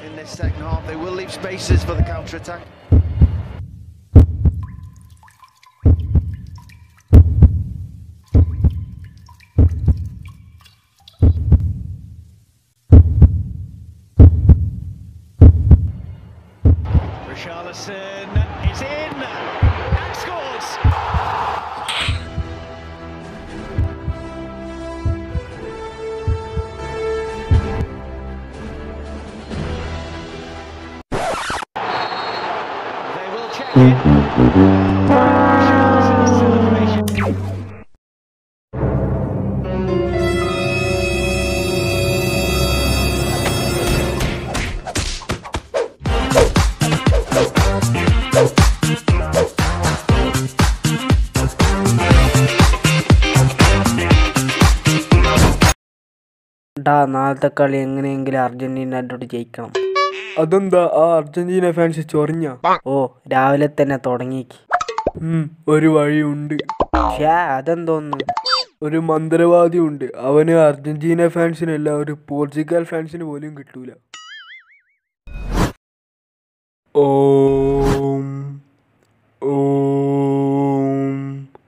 in this second half. They will leave spaces for the counter attack. Richarlison is in and scores. They will check it. Richarlison's celebration. ഡാ നാളത്തെ കളി എങ്ങനെയെങ്കിലും അർജന്റീനയോട് ജയിക്കണം അതെന്താ ആ Argentina fans ചൊറിഞ്ഞ ഓ രാവിലെ തന്നെ തുടങ്ങിക്ക് ഒരു വഴിയുണ്ട് ഷേ അതെന്തോന്ന് ഒരു മന്ത്രവാദി ഉണ്ട് അവന് അർജന്റീന ഫാൻസിനല്ല ഒരു പോർച്ചുഗൽ ഫാൻസിന് പോലും കിട്ടൂല ഓം ഓം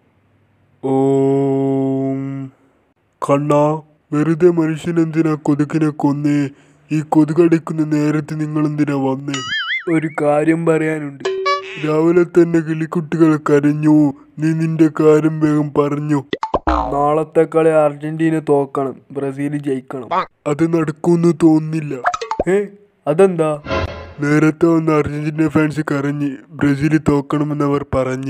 ഓം കണ്ണാ വെറുതെ മനുഷ്യനെന്തിനാ കൊതുകിനെ കൊന്നേ ഈ കൊതുകടിക്കുന്ന നേരത്ത് നിങ്ങൾ എന്തിനാ വന്നേ ഒരു കാര്യം പറയാനുണ്ട് രാവിലെ തന്നെ കിളിക്കുട്ടികൾ കരഞ്ഞു നീ നിന്റെ കാര്യം വേഗം പറഞ്ഞു നാളത്തെ കളി അർജന്റീന തോക്കണം ബ്രസീൽ ജയിക്കണം അത് നടക്കുമെന്ന് തോന്നുന്നില്ല ഏ അതെന്താ നേരത്തെ വന്ന അർജന്റീന ഫാൻസ് കരഞ്ഞ് ബ്രസീൽ തോക്കണമെന്ന് അവർ പറഞ്ഞ്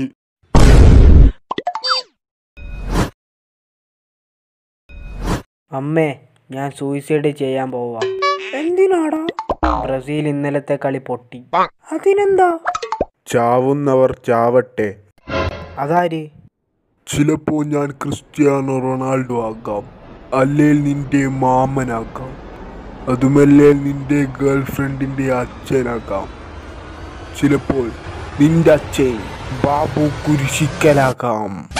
അമ്മേ ഞാൻ സൂയിസൈഡ് ചെയ്യാൻ പോവാ എന്തിനാടാ ബ്രസീൽ ഇന്നലത്തെ കളി പൊട്ടി അതിനെന്താ ചാവുന്നവർ ചാവട്ടെ അതാര് ചിലപ്പോ ഞാൻ ക്രിസ്ത്യാനോ റൊണാൾഡോ ആകാം അല്ലെങ്കിൽ നിന്റെ മാമനാകാം അതുമല്ലേ നിന്റെ ഗേൾ ഫ്രണ്ടിന്റെ അച്ഛനാകാം ചിലപ്പോൾ നിന്റെ അച്ഛൻ ബാബു കുരിശിക്കലാകാം